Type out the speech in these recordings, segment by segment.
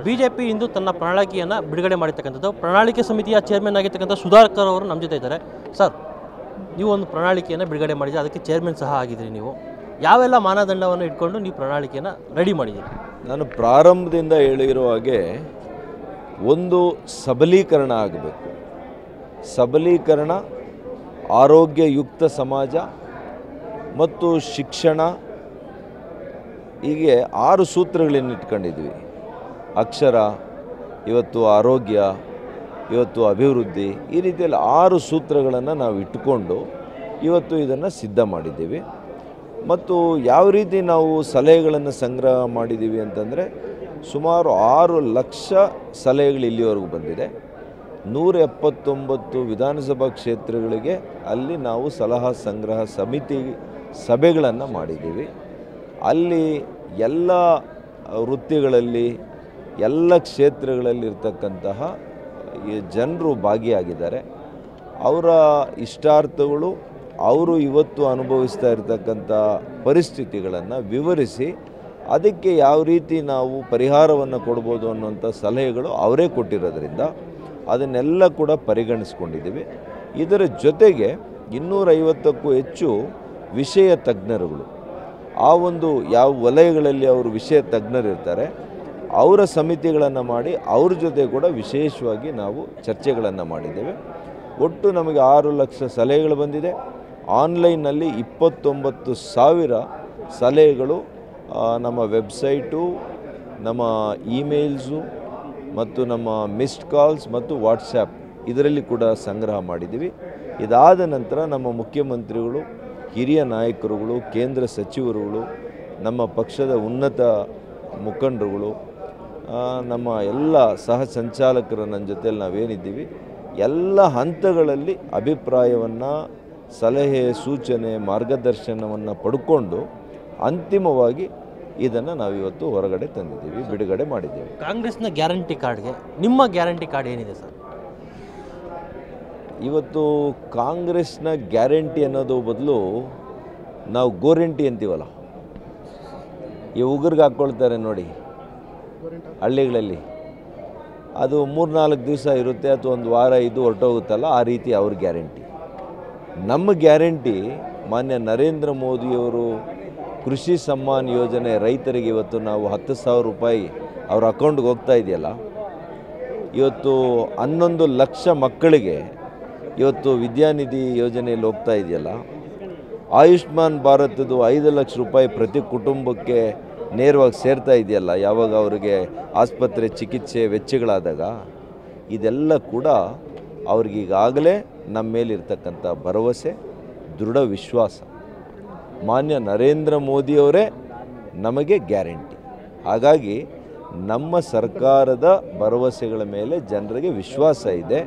B J P ಇಂದು ತನ್ನ ಪ್ರಣಾಳಿಕೆಯನ್ನು ಬಿಡುಗಡೆ ಮಾಡಿರ್ತಕ್ಕಂಥದ್ದು ಪ್ರಣಾಳಿಕೆ ಸಮಿತಿಯ ಚೇರ್ಮನ್ ಆಗಿರ್ತಕ್ಕಂಥ ಸುಧಾಕರ್ ಅವರು ನಮ್ಮ ಜೊತೆ ಇದ್ದಾರೆ ಸರ್ ನೀವು ಒಂದು ಪ್ರಣಾಳಿಕೆಯನ್ನು ಬಿಡುಗಡೆ ಮಾಡಿದ್ದೀರಿ ಅದಕ್ಕೆ ಚೇರ್ಮನ್ ಸಹ ಆಗಿದ್ದೀರಿ ನೀವು ಯಾವೆಲ್ಲ ಮಾನದಂಡವನ್ನು ಇಟ್ಕೊಂಡು ನೀವು ಪ್ರಣಾಳಿಕೆಯನ್ನು ರೆಡಿ ಮಾಡಿದ್ದೀರಿ ನಾನು ಪ್ರಾರಂಭದಿಂದ ಹೇಳಿರೋ ಹಾಗೆ ಒಂದು ಸಬಲೀಕರಣ ಆಗಬೇಕು ಸಬಲೀಕರಣ ಆರೋಗ್ಯಯುಕ್ತ ಸಮಾಜ ಮತ್ತು ಶಿಕ್ಷಣ ಹೀಗೆ ಆರು ಸೂತ್ರಗಳನ್ನು ಇಟ್ಕೊಂಡಿದ್ವಿ ಅಕ್ಷರ ಇವತ್ತು ಆರೋಗ್ಯ ಇವತ್ತು ಅಭಿವೃದ್ಧಿ ಈ ರೀತಿಯಲ್ಲಿ ಆರು ಸೂತ್ರಗಳನ್ನು ನಾವು ಇಟ್ಟುಕೊಂಡು ಇವತ್ತು ಇದನ್ನು ಸಿದ್ಧ ಮಾಡಿದ್ದೀವಿ ಮತ್ತು ಯಾವ ರೀತಿ ನಾವು ಸಲಹೆಗಳನ್ನು ಸಂಗ್ರಹ ಮಾಡಿದ್ದೀವಿ ಅಂತಂದರೆ ಸುಮಾರು ಆರು ಲಕ್ಷ ಸಲಹೆಗಳು ಇಲ್ಲಿವರೆಗೂ ಬಂದಿದೆ ನೂರ ಎಪ್ಪತ್ತೊಂಬತ್ತು ವಿಧಾನಸಭಾ ಕ್ಷೇತ್ರಗಳಿಗೆ ಅಲ್ಲಿ ನಾವು ಸಲಹಾ ಸಂಗ್ರಹ ಸಮಿತಿ ಸಭೆಗಳನ್ನು ಮಾಡಿದ್ದೀವಿ ಅಲ್ಲಿ ಎಲ್ಲ ವೃತ್ತಿಗಳಲ್ಲಿ ಎಲ್ಲ ಕ್ಷೇತ್ರಗಳಲ್ಲಿರ್ತಕ್ಕಂತಹ ಈ ಜನರು ಭಾಗಿಯಾಗಿದ್ದಾರೆ ಅವರ ಇಷ್ಟಾರ್ಥಗಳು ಅವರು ಇವತ್ತು ಅನುಭವಿಸ್ತಾ ಇರತಕ್ಕಂಥ ಪರಿಸ್ಥಿತಿಗಳನ್ನು ವಿವರಿಸಿ ಅದಕ್ಕೆ ಯಾವ ರೀತಿ ನಾವು ಪರಿಹಾರವನ್ನು ಕೊಡ್ಬೋದು ಅನ್ನುವಂಥ ಸಲಹೆಗಳು ಅವರೇ ಕೊಟ್ಟಿರೋದ್ರಿಂದ ಅದನ್ನೆಲ್ಲ ಕೂಡ ಪರಿಗಣಿಸ್ಕೊಂಡಿದ್ದೀವಿ ಇದರ ಜೊತೆಗೆ ಇನ್ನೂರೈವತ್ತಕ್ಕೂ ಹೆಚ್ಚು ವಿಷಯ ತಜ್ಞರುಗಳು ಆ ಒಂದು ಯಾವ ವಲಯಗಳಲ್ಲಿ ಅವರು ವಿಷಯ ತಜ್ಞರಿರ್ತಾರೆ ಅವರ ಸಮಿತಿಗಳನ್ನು ಮಾಡಿ ಅವ್ರ ಜೊತೆ ಕೂಡ ವಿಶೇಷವಾಗಿ ನಾವು ಚರ್ಚೆಗಳನ್ನು ಮಾಡಿದ್ದೇವೆ ಒಟ್ಟು ನಮಗೆ ಆರು ಲಕ್ಷ ಸಲಹೆಗಳು ಬಂದಿದೆ ಆನ್ಲೈನ್ನಲ್ಲಿ ಇಪ್ಪತ್ತೊಂಬತ್ತು ಸಾವಿರ ಸಲಹೆಗಳು ಆ, ನಮ್ಮ ವೆಬ್ಸೈಟು ನಮ್ಮ ಇಮೇಲ್ಸು ಮತ್ತು ನಮ್ಮ ಮಿಸ್ಡ್ ಕಾಲ್ಸ್ ಮತ್ತು ವಾಟ್ಸ್ಯಾಪ್ ಇದರಲ್ಲಿ ಕೂಡ ಸಂಗ್ರಹ ಮಾಡಿದ್ದೀವಿ ಇದಾದ ನಂತರ ನಮ್ಮ ಮುಖ್ಯಮಂತ್ರಿಗಳು ಹಿರಿಯ ನಾಯಕರುಗಳು ಕೇಂದ್ರ ಸಚಿವರುಗಳು ನಮ್ಮ ಪಕ್ಷದ ಉನ್ನತ ಮುಖಂಡರುಗಳು ಆ, ನಮ್ಮ ಎಲ್ಲ ಸಹ ಸಂಚಾಲಕರು ನನ್ನ ಜೊತೆಯಲ್ಲಿ ನಾವೇನಿದ್ದೀವಿ ಎಲ್ಲ ಹಂತಗಳಲ್ಲಿ ಅಭಿಪ್ರಾಯವನ್ನು ಸಲಹೆ ಸೂಚನೆ ಮಾರ್ಗದರ್ಶನವನ್ನು ಪಡ್ಕೊಂಡು ಅಂತಿಮವಾಗಿ ಇದನ್ನು ನಾವಿವತ್ತು ಹೊರಗಡೆ ತಂದಿದ್ದೀವಿ ಬಿಡುಗಡೆ ಮಾಡಿದ್ದೇವೆ ಕಾಂಗ್ರೆಸ್ನ ಗ್ಯಾರಂಟಿ ಕಾರ್ಡ್ಗೆ ನಿಮ್ಮ ಗ್ಯಾರಂಟಿ ಕಾರ್ಡ್ ಏನಿದೆ ಸರ್ ಇವತ್ತು ಕಾಂಗ್ರೆಸ್ನ ಗ್ಯಾರಂಟಿ ಅನ್ನೋದು ಬದಲು ನಾವು ಗೋರಂಟಿ ಅಂತೀವಲ್ಲ ಈ ಉಗುರ್ಗೆ ಹಾಕ್ಕೊಳ್ತಾರೆ ನೋಡಿ ಹಳ್ಳಿಗಳಲ್ಲಿ ಅದು ಮೂರ್ನಾಲ್ಕು ದಿವಸ ಇರುತ್ತೆ ಅಥವಾ ಒಂದು ವಾರ ಇದು ಹೊರಟೋಗುತ್ತಲ್ಲ ಆ ರೀತಿ ಅವ್ರ ಗ್ಯಾರಂಟಿ ನಮ್ಮ ಗ್ಯಾರಂಟಿ ಮಾನ್ಯ ನರೇಂದ್ರ ಮೋದಿಯವರು ಕೃಷಿ ಸಮ್ಮಾನ್ ಯೋಜನೆ ರೈತರಿಗೆ ಇವತ್ತು ನಾವು ಹತ್ತು ಸಾವಿರ ರೂಪಾಯಿ ಅವ್ರ ಅಕೌಂಟ್ಗೆ ಹೋಗ್ತಾ ಇದೆಯಲ್ಲ ಇವತ್ತು ಹನ್ನೊಂದು ಲಕ್ಷ ಮಕ್ಕಳಿಗೆ ಇವತ್ತು ವಿದ್ಯಾನಿಧಿ ಯೋಜನೆಯಲ್ಲಿ ಹೋಗ್ತಾ ಇದೆಯಲ್ಲ ಆಯುಷ್ಮಾನ್ ಭಾರತದ್ದು ಐದು ಲಕ್ಷ ರೂಪಾಯಿ ಪ್ರತಿ ಕುಟುಂಬಕ್ಕೆ ನೇರವಾಗಿ ಸೇರ್ತಾ ಇದೆಯಲ್ಲ ಯಾವಾಗ ಅವರಿಗೆ ಆಸ್ಪತ್ರೆ ಚಿಕಿತ್ಸೆ ವೆಚ್ಚಗಳಾದಾಗ ಇದೆಲ್ಲ ಕೂಡ ಅವ್ರಿಗೀಗಾಗಲೇ ನಮ್ಮ ಮೇಲಿರ್ತಕ್ಕಂಥ ಭರವಸೆ ದೃಢ ವಿಶ್ವಾಸ ಮಾನ್ಯ ನರೇಂದ್ರ ಮೋದಿಯವರೇ ನಮಗೆ ಗ್ಯಾರಂಟಿ ಹಾಗಾಗಿ ನಮ್ಮ ಸರ್ಕಾರದ ಭರವಸೆಗಳ ಮೇಲೆ ಜನರಿಗೆ ವಿಶ್ವಾಸ ಇದೆ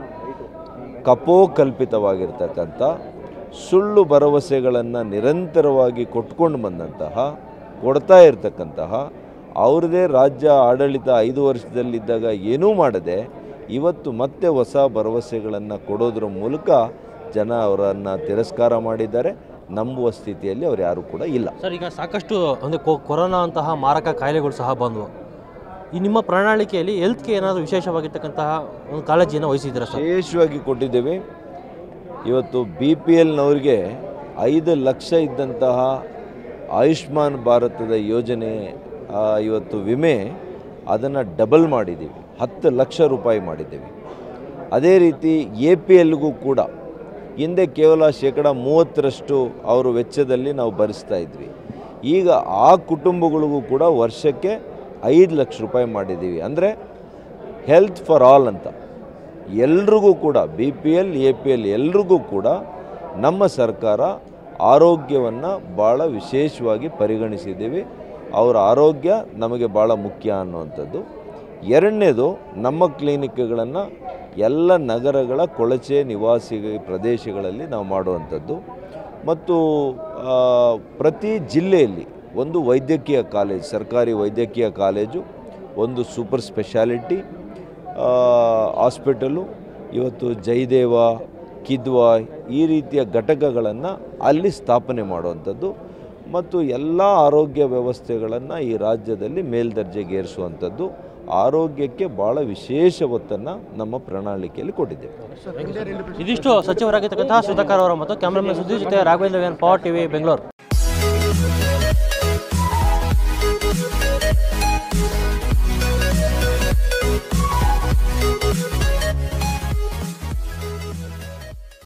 ಕಪೋಕಲ್ಪಿತವಾಗಿರ್ತಕ್ಕಂಥ ಸುಳ್ಳು ಭರವಸೆಗಳನ್ನು ನಿರಂತರವಾಗಿ ಕೊಟ್ಕೊಂಡು ಬಂದಂತಹ ಕೊಡ್ತಾ ಇರತಕ್ಕಂತಹ ಅವ್ರದ್ದೇ ರಾಜ್ಯ ಆಡಳಿತ ಐದು ವರ್ಷದಲ್ಲಿದ್ದಾಗ ಏನೂ ಮಾಡದೆ ಇವತ್ತು ಮತ್ತೆ ಹೊಸ ಭರವಸೆಗಳನ್ನು ಕೊಡೋದ್ರ ಮೂಲಕ ಜನ ಅವರನ್ನು ತಿರಸ್ಕಾರ ಮಾಡಿದ್ದಾರೆ ನಂಬುವ ಸ್ಥಿತಿಯಲ್ಲಿ ಅವ್ರು ಯಾರೂ ಕೂಡ ಇಲ್ಲ ಸರ್ ಈಗ ಸಾಕಷ್ಟು ಅಂದರೆ ಕೊರೋನಾ ಅಂತಹ ಮಾರಕ ಕಾಯಿಲೆಗಳು ಸಹ ಬಂದವು ಈ ನಿಮ್ಮ ಪ್ರಣಾಳಿಕೆಯಲ್ಲಿ ಹೆಲ್ತ್ಗೆ ಏನಾದರೂ ವಿಶೇಷವಾಗಿರ್ತಕ್ಕಂತಹ ಒಂದು ಕಾಳಜಿಯನ್ನು ವಹಿಸಿದ್ದೀರಾ ಸರ್ ವಿಶೇಷವಾಗಿ ಕೊಟ್ಟಿದ್ದೇವೆ ಇವತ್ತು ಬಿ ಪಿ ಎಲ್ನವ್ರಿಗೆ ಐದು ಲಕ್ಷ ಇದ್ದಂತಹ ಆಯುಷ್ಮಾನ್ ಭಾರತದ ಯೋಜನೆ ಆ, ಇವತ್ತು ವಿಮೆ ಅದನ್ನು ಡಬಲ್ ಮಾಡಿದ್ದೀವಿ ಹತ್ತು ಲಕ್ಷ ರೂಪಾಯಿ ಮಾಡಿದ್ದೀವಿ ಅದೇ ರೀತಿ ಎ ಪಿ ಎಲ್ಗೂ ಕೂಡ ಹಿಂದೆ ಕೇವಲ ಶೇಕಡ ಮೂವತ್ತರಷ್ಟು ಅವರು ವೆಚ್ಚದಲ್ಲಿ ನಾವು ಭರಿಸ್ತಾ ಇದ್ವಿ ಈಗ ಆ ಕುಟುಂಬಗಳಿಗೂ ಕೂಡ ವರ್ಷಕ್ಕೆ ಐದು ಲಕ್ಷ ರೂಪಾಯಿ ಮಾಡಿದ್ದೀವಿ ಅಂದರೆ ಹೆಲ್ತ್ ಫಾರ್ ಆಲ್ ಅಂತ ಎಲ್ರಿಗೂ ಕೂಡ B P L A P L ಎಲ್ರಿಗೂ ಕೂಡ ನಮ್ಮ ಸರ್ಕಾರ ಆರೋಗ್ಯವನ್ನು ಭಾಳ ವಿಶೇಷವಾಗಿ ಪರಿಗಣಿಸಿದ್ದೀವಿ ಅವರ ಆರೋಗ್ಯ ನಮಗೆ ಭಾಳ ಮುಖ್ಯ ಅನ್ನುವಂಥದ್ದು ಎರಡನೇದು ನಮ್ಮ ಕ್ಲಿನಿಕ್ಗಳನ್ನು ಎಲ್ಲ ನಗರಗಳ ಕೊಳಚೆ ನಿವಾಸಿ ಪ್ರದೇಶಗಳಲ್ಲಿ ನಾವು ಮಾಡುವಂಥದ್ದು ಮತ್ತು ಆ, ಪ್ರತಿ ಜಿಲ್ಲೆಯಲ್ಲಿ ಒಂದು ವೈದ್ಯಕೀಯ ಕಾಲೇಜ್ ಸರ್ಕಾರಿ ವೈದ್ಯಕೀಯ ಕಾಲೇಜು ಒಂದು ಸೂಪರ್ ಸ್ಪೆಷಾಲಿಟಿ ಹಾಸ್ಪಿಟಲು ಇವತ್ತು ಜಯದೇವ ಕಿದ್ವಾಯ್ ಈ ರೀತಿಯ ಘಟಕಗಳನ್ನು ಅಲ್ಲಿ ಸ್ಥಾಪನೆ ಮಾಡುವಂಥದ್ದು ಮತ್ತು ಎಲ್ಲ ಆರೋಗ್ಯ ವ್ಯವಸ್ಥೆಗಳನ್ನು ಈ ರಾಜ್ಯದಲ್ಲಿ ಮೇಲ್ದರ್ಜೆಗೇರಿಸುವಂಥದ್ದು ಆರೋಗ್ಯಕ್ಕೆ ಭಾಳ ವಿಶೇಷ ಒತ್ತನ್ನು ನಮ್ಮ ಪ್ರಣಾಳಿಕೆಯಲ್ಲಿ ಕೊಟ್ಟಿದ್ದೇವೆ ಇದಿಷ್ಟು ಸಚಿವರಾಗಿರ್ತಕ್ಕಂತಹ ಸುಧಾಕರ್ ಅವರ ಮತ್ತು ಕ್ಯಾಮ್ರಾಮನ್ ಸುದ್ದಿ ಜೊತೆ Raghavendra V N Power TV Bengaluru